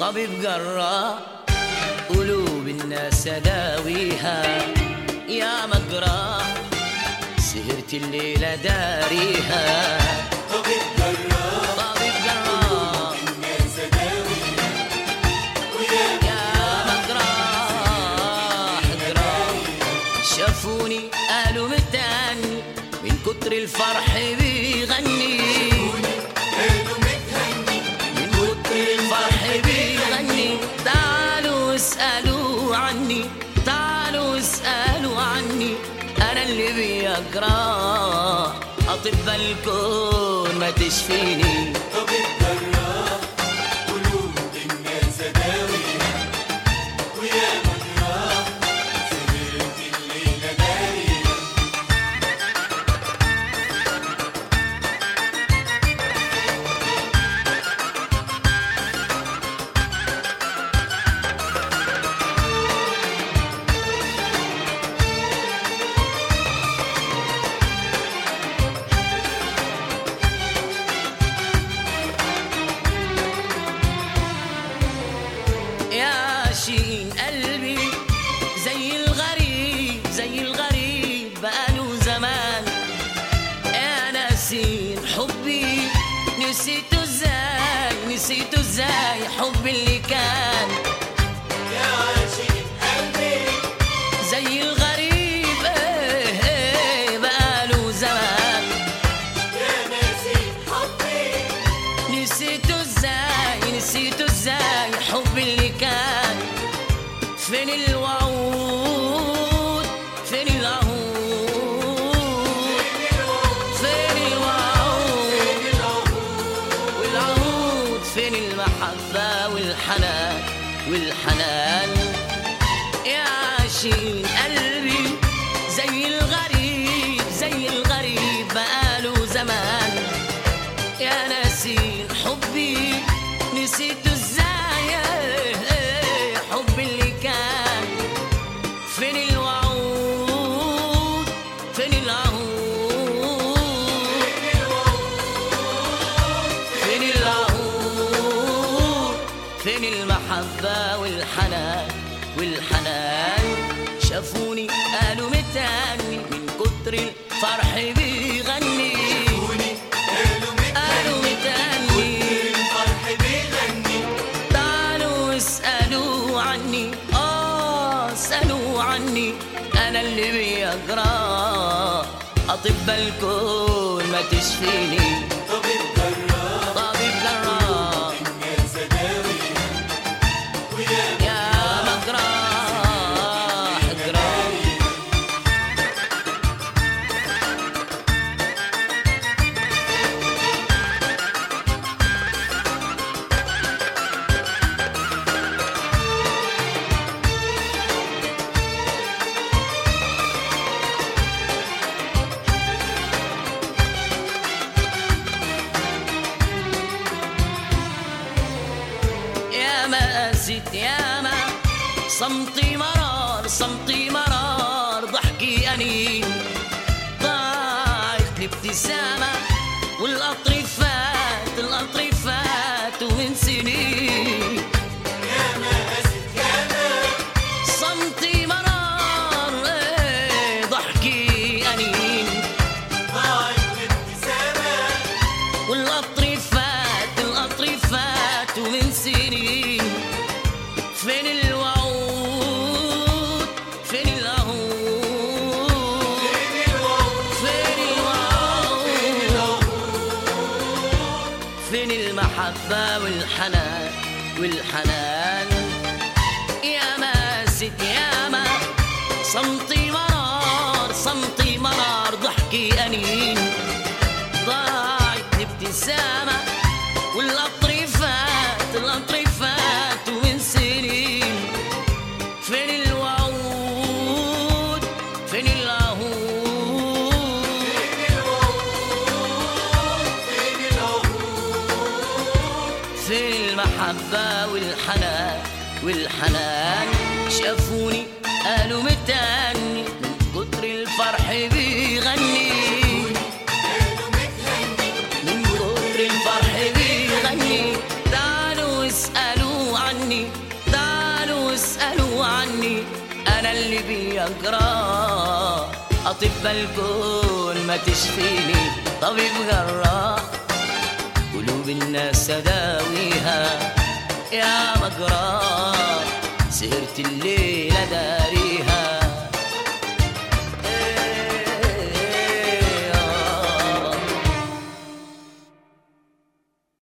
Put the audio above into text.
طبيب قرا قلوب الناس داويها يا مقرا سهرت الليلة داريها طبيب جراح طبيب قرا الناس داويها ويا يا مقراح قراح شافوني قالوا متاني من كتر الفرح بيغني قالوا متهني من كتر الفرح بيغني تعالوا اسألوا عني تعالوا اسألوا عني أنا اللي بيقرا أطباء الكون ما تشفيني طبيب جراح قلوب الناس داويها ويا مجراح سهرت الليلة داريها يا شين قلبي زي الغريب زي الغريب بقاله زمان يا ناسين حبي نسيته ازاي نسيته ازاي حبي اللي كان يا عاشق قلبي زي الغريب ايه ايه بقاله زمان يا ناسي حبي نسيته ازاي نسيته ازاي حبي اللي كان فين الوعود فين العهود فين الوعود والعهود فين المحبة والحنان والحنان يا عاشقين قلبي زي الغريب زي الغريب بقاله زمان يا ناسين حبي نسيته ازاي حبي اللي كان فين الوعود فين العهود فين العهود فين المحبة والحنان والحنان شافوني قالوا متاني من كتر الفرح بيغني قالوا قالوا متاني الفرح بيغني تعالوا اسألوا عني آه اسألوا عني أنا اللي بيقرا أطباء الكون ما تشفيني طبيب جراح طبيب جراح الناس داويها ويا يا مجراح جراح يا ما قست يا ما صمتي مرار صمتي مرار ضحكي أنين ضاعت الابتسامة والقطر فات القطر فات ومن سنين يا ما قست يا ما صمتي مرار إيه، ضحكي أنين ضاعت الابتسامة والقطر فات القطر فات ومن سنين فين الوعود فين العهود فين الوعود فين الوعود فين المحبة والحنان والحنان يا ما ست يا ما صمتي مرار صمتي مرار ضحكي أنين ضاعت الابتسامة والقطر فات القطر فات ومن سنين فين الوعود فين العهود فين المحبة والحنان والحنان شافوني قالوا متاني من كتر الفرح بيغني من كتر الفرح بيغني تعالوا اسألوا عني أقرأ أطب الكون ما تشفيني طبيب جراح قلوب الناس أداويها يا مقرأ سهرت الليل